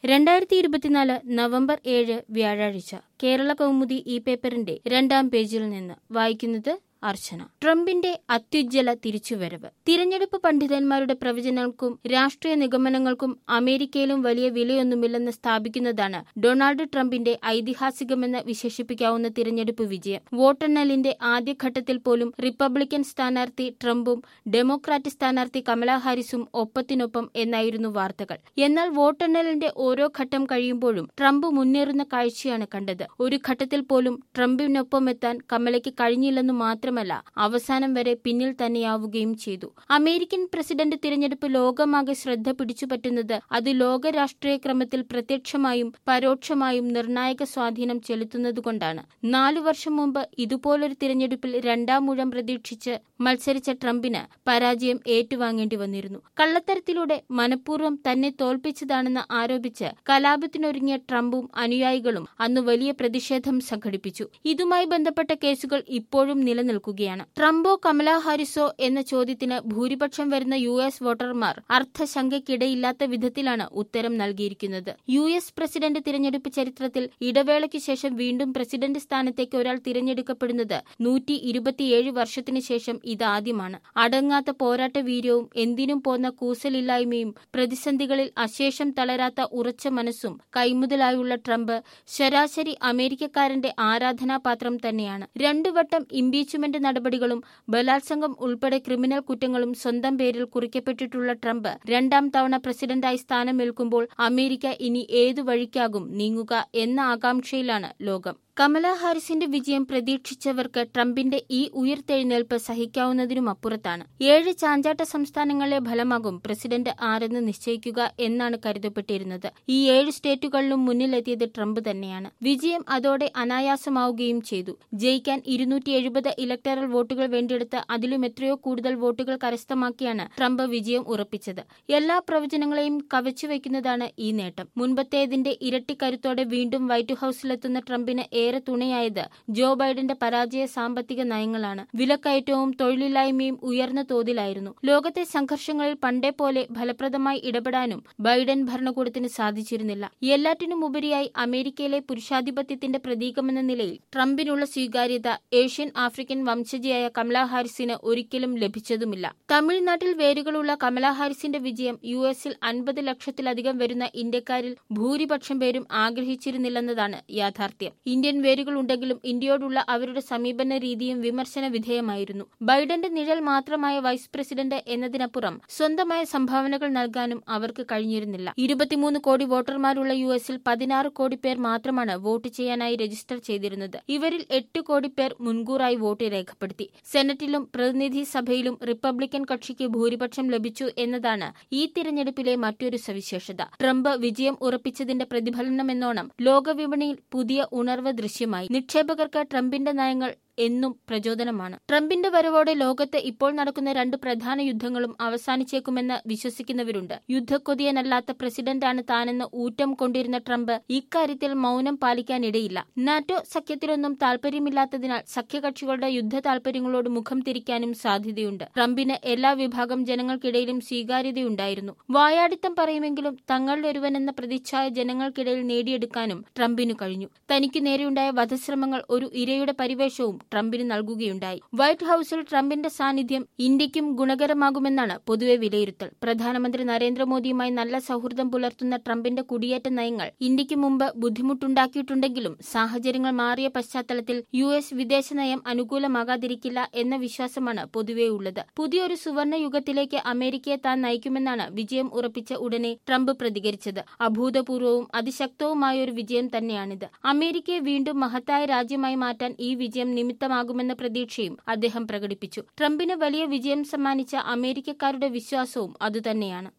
രണ്ടായിരത്തി ഇരുപത്തിനാല് നവംബർ ഏഴ് വ്യാഴാഴ്ച കേരള കൗമുദി ഈ പേപ്പറിന്റെ രണ്ടാം പേജിൽ നിന്ന് വായിക്കുന്നത് അർച്ചന ട്രംപിന്റെ അത്യുജ്വല തിരിച്ചുവരവ് തിരഞ്ഞെടുപ്പ് പണ്ഡിതന്മാരുടെ പ്രവചനങ്ങൾക്കും രാഷ്ട്രീയ നിഗമനങ്ങൾക്കും അമേരിക്കയിലും വലിയ വിലയൊന്നുമില്ലെന്ന് സ്ഥാപിക്കുന്നതാണ് ഡൊണാൾഡ് ട്രംപിന്റെ ഐതിഹാസികമെന്ന് വിശേഷിപ്പിക്കാവുന്ന തിരഞ്ഞെടുപ്പ് വിജയം വോട്ടെണ്ണലിന്റെ ആദ്യഘട്ടത്തിൽ പോലും റിപ്പബ്ലിക്കൻ സ്ഥാനാർത്ഥി ട്രംപും ഡെമോക്രാറ്റ് സ്ഥാനാർത്ഥി കമലാ ഹാരിസും ഒപ്പത്തിനൊപ്പം എന്നായിരുന്നു വാർത്തകൾ എന്നാൽ വോട്ടെണ്ണലിന്റെ ഓരോ ഘട്ടം കഴിയുമ്പോഴും ട്രംപ് മുന്നേറുന്ന കാഴ്ചയാണ് കണ്ടത് ഒരു ഘട്ടത്തിൽ പോലും ട്രംപിനൊപ്പമെത്താൻ കമലയ്ക്ക് കഴിഞ്ഞില്ലെന്നു മാത്രം മാത്രമല്ല അവസാനം വരെ പിന്നിൽ തന്നെയാവുകയും ചെയ്തു അമേരിക്കൻ പ്രസിഡന്റ് തിരഞ്ഞെടുപ്പ് ലോകമാകെ ശ്രദ്ധ പിടിച്ചുപറ്റുന്നത് അത് ലോക രാഷ്ട്രീയ ക്രമത്തിൽ പ്രത്യക്ഷമായും പരോക്ഷമായും നിർണായക സ്വാധീനം ചെലുത്തുന്നതുകൊണ്ടാണ് നാലു വർഷം മുമ്പ് ഇതുപോലൊരു തിരഞ്ഞെടുപ്പിൽ രണ്ടാം ഊഴം പ്രതീക്ഷിച്ച് മത്സരിച്ച ട്രംപിന് പരാജയം ഏറ്റുവാങ്ങേണ്ടി വന്നിരുന്നു കള്ളത്തരത്തിലൂടെ മനഃപൂർവ്വം തന്നെ തോൽപ്പിച്ചതാണെന്ന് ആരോപിച്ച് കലാപത്തിനൊരുങ്ങിയ ട്രംപും അനുയായികളും അന്ന് വലിയ പ്രതിഷേധം സംഘടിപ്പിച്ചു ഇതുമായി ബന്ധപ്പെട്ട കേസുകൾ ഇപ്പോഴും നിലനിൽക്കും നിൽക്കുകയാണ് ട്രംപോ കമലാ ഹാരിസോ എന്ന ചോദ്യത്തിന് ഭൂരിപക്ഷം വരുന്ന യു എസ് വോട്ടർമാർ അർത്ഥശങ്കയ്ക്കിടയില്ലാത്ത വിധത്തിലാണ് ഉത്തരം നൽകിയിരിക്കുന്നത് യു എസ് പ്രസിഡന്റ് തിരഞ്ഞെടുപ്പ് ചരിത്രത്തിൽ ഇടവേളയ്ക്ക് ശേഷം വീണ്ടും പ്രസിഡന്റ് സ്ഥാനത്തേക്ക് ഒരാൾ തിരഞ്ഞെടുക്കപ്പെടുന്നത് നൂറ്റി ഇരുപത്തിയേഴ് വർഷത്തിനു ശേഷം ഇതാദ്യമാണ് അടങ്ങാത്ത പോരാട്ട വീര്യവും എന്തിനും പോന്ന കൂസലില്ലായ്മയും പ്രതിസന്ധികളിൽ അശേഷം തളരാത്ത ഉറച്ച മനസ്സും കൈമുതലായുള്ള ട്രംപ് ശരാശരി അമേരിക്കക്കാരന്റെ ആരാധനാപാത്രം തന്നെയാണ് രണ്ടുവട്ടം ഇംപീച്ച്മെന്റ് നടപടികളും ബലാത്സംഗം ഉൾപ്പെടെ ക്രിമിനൽ കുറ്റങ്ങളും സ്വന്തം പേരിൽ കുറിക്കപ്പെട്ടിട്ടുള്ള ട്രംപ് രണ്ടാം തവണ പ്രസിഡന്റായി സ്ഥാനമേൽക്കുമ്പോൾ അമേരിക്ക ഇനി ഏതു വഴിക്കാകും നീങ്ങുക എന്ന ആകാംക്ഷയിലാണ് ലോകം കമല ഹാരിസിന്റെ വിജയം പ്രതീക്ഷിച്ചവർക്ക് ട്രംപിന്റെ ഈ ഉയർത്തെഴുന്നേൽപ്പ് സഹിക്കാവുന്നതിനും അപ്പുറത്താണ് ഏഴ് ചാഞ്ചാട്ട സംസ്ഥാനങ്ങളിലെ ഫലമാകും പ്രസിഡന്റ് ആരെന്ന് നിശ്ചയിക്കുക എന്നാണ് കരുതപ്പെട്ടിരുന്നത് ഈ ഏഴ് സ്റ്റേറ്റുകളിലും മുന്നിലെത്തിയത് ട്രംപ് തന്നെയാണ് വിജയം അതോടെ അനായാസമാവുകയും ചെയ്തു ജയിക്കാൻ ഇരുന്നൂറ്റി എഴുപത് ഇലക്ടറൽ വോട്ടുകൾ വേണ്ടിയെടുത്ത് അതിലും എത്രയോ കൂടുതൽ വോട്ടുകൾ കരസ്ഥമാക്കിയാണ് ട്രംപ് വിജയം ഉറപ്പിച്ചത് എല്ലാ പ്രവചനങ്ങളെയും കവച്ചുവെക്കുന്നതാണ് ഈ നേട്ടം മുൻപത്തേതിന്റെ ഇരട്ടി കരുത്തോടെ വീണ്ടും വൈറ്റ് ഹൌസിലെത്തുന്ന ട്രംപിന് ഏറെ തുണയായത് ജോ ബൈഡന്റെ പരാജയ സാമ്പത്തിക നയങ്ങളാണ് വിലക്കയറ്റവും തൊഴിലില്ലായ്മയും ഉയർന്ന തോതിലായിരുന്നു ലോകത്തെ സംഘർഷങ്ങളിൽ പണ്ടേ പോലെ ഫലപ്രദമായി ഇടപെടാനും ബൈഡൻ ഭരണകൂടത്തിന് സാധിച്ചിരുന്നില്ല എല്ലാറ്റിനുമുപരിയായി അമേരിക്കയിലെ പുരുഷാധിപത്യത്തിന്റെ പ്രതീകമെന്ന നിലയിൽ ട്രംപിനുള്ള സ്വീകാര്യത ഏഷ്യൻ ആഫ്രിക്കൻ വംശജയായ കമലാ ഹാരിസിന് ഒരിക്കലും ലഭിച്ചതുമില്ല തമിഴ്നാട്ടിൽ വേരുകളുള്ള കമലാ ഹാരിസിന്റെ വിജയം യു എസിൽ അൻപത് ലക്ഷത്തിലധികം വരുന്ന ഇന്ത്യക്കാരിൽ ഭൂരിപക്ഷം പേരും ആഗ്രഹിച്ചിരുന്നില്ലെന്നതാണ് യാഥാർത്ഥ്യം ഇന്ത്യൻ വേരുകൾ ഉണ്ടെങ്കിലും ഇന്ത്യയോടുള്ള അവരുടെ സമീപന രീതിയും വിമർശന വിധേയമായിരുന്നു ബൈഡന്റെ നിഴൽ മാത്രമായ വൈസ് പ്രസിഡന്റ് എന്നതിനപ്പുറം സ്വന്തമായ സംഭാവനകൾ നൽകാനും അവർക്ക് കഴിഞ്ഞിരുന്നില്ല ഇരുപത്തിമൂന്ന് കോടി വോട്ടർമാരുള്ള യു എസിൽ പതിനാറ് കോടി പേർ മാത്രമാണ് വോട്ട് ചെയ്യാനായി രജിസ്റ്റർ ചെയ്തിരുന്നത് ഇവരിൽ എട്ട് കോടി പേർ മുൻകൂറായി വോട്ട് രേഖപ്പെടുത്തി സെനറ്റിലും പ്രതിനിധി സഭയിലും റിപ്പബ്ലിക്കൻ കക്ഷിക്ക് ഭൂരിപക്ഷം ലഭിച്ചു എന്നതാണ് ഈ തിരഞ്ഞെടുപ്പിലെ മറ്റൊരു സവിശേഷത ട്രംപ് വിജയം ഉറപ്പിച്ചതിന്റെ പ്രതിഫലനമെന്നോണം ലോകവിപണിയിൽ പുതിയ ഉണർവ് ദൃശ്യമായി നിക്ഷേപകർക്ക് ട്രംപിന്റെ നയങ്ങൾ എന്നും പ്രചോദനമാണ് ട്രംപിന്റെ വരവോടെ ലോകത്ത് ഇപ്പോൾ നടക്കുന്ന രണ്ട് പ്രധാന യുദ്ധങ്ങളും അവസാനിച്ചേക്കുമെന്ന് വിശ്വസിക്കുന്നവരുണ്ട് യുദ്ധക്കൊതിയനല്ലാത്ത പ്രസിഡന്റാണ് താനെന്ന് ഊറ്റം കൊണ്ടിരുന്ന ട്രംപ് ഇക്കാര്യത്തിൽ മൌനം പാലിക്കാനിടയില്ല നാറ്റോ സഖ്യത്തിലൊന്നും താൽപര്യമില്ലാത്തതിനാൽ സഖ്യകക്ഷികളുടെ യുദ്ധ താൽപര്യങ്ങളോട് മുഖം തിരിക്കാനും സാധ്യതയുണ്ട് ട്രംപിന് എല്ലാ വിഭാഗം ജനങ്ങൾക്കിടയിലും സ്വീകാര്യതയുണ്ടായിരുന്നു വായാടിത്തം പറയുമെങ്കിലും തങ്ങളുടെ ഒരുവനെന്ന പ്രതിച്ഛായ ജനങ്ങൾക്കിടയിൽ നേടിയെടുക്കാനും ട്രംപിനു കഴിഞ്ഞു തനിക്കു നേരെയുണ്ടായ വധശ്രമങ്ങൾ ഒരു ഇരയുടെ പരിവേഷവും ട്രംപിന് നൽകുകയുണ്ടായി വൈറ്റ് ഹൌസിൽ ട്രംപിന്റെ സാന്നിധ്യം ഇന്ത്യക്കും ഗുണകരമാകുമെന്നാണ് പൊതുവെ വിലയിരുത്തൽ പ്രധാനമന്ത്രി നരേന്ദ്രമോദിയുമായി നല്ല സൗഹൃദം പുലർത്തുന്ന ട്രംപിന്റെ കുടിയേറ്റ നയങ്ങൾ ഇന്ത്യക്ക് മുമ്പ് ബുദ്ധിമുട്ടുണ്ടാക്കിയിട്ടുണ്ടെങ്കിലും സാഹചര്യങ്ങൾ മാറിയ പശ്ചാത്തലത്തിൽ യു എസ് വിദേശ നയം അനുകൂലമാകാതിരിക്കില്ല എന്ന വിശ്വാസമാണ് പൊതുവെ ഉള്ളത് പുതിയൊരു സുവർണ യുഗത്തിലേക്ക് അമേരിക്കയെ താൻ നയിക്കുമെന്നാണ് വിജയം ഉറപ്പിച്ച ഉടനെ ട്രംപ് പ്രതികരിച്ചത് അഭൂതപൂർവവും അതിശക്തവുമായ ഒരു വിജയം തന്നെയാണിത് അമേരിക്കയെ വീണ്ടും മഹത്തായ രാജ്യമായി മാറ്റാൻ ഈ വിജയം നിമിത്തമാകുമെന്ന പ്രതീക്ഷയും അദ്ദേഹം പ്രകടിപ്പിച്ചു ട്രംപിന് വലിയ വിജയം സമ്മാനിച്ച അമേരിക്കക്കാരുടെ വിശ്വാസവും അതുതന്നെയാണ്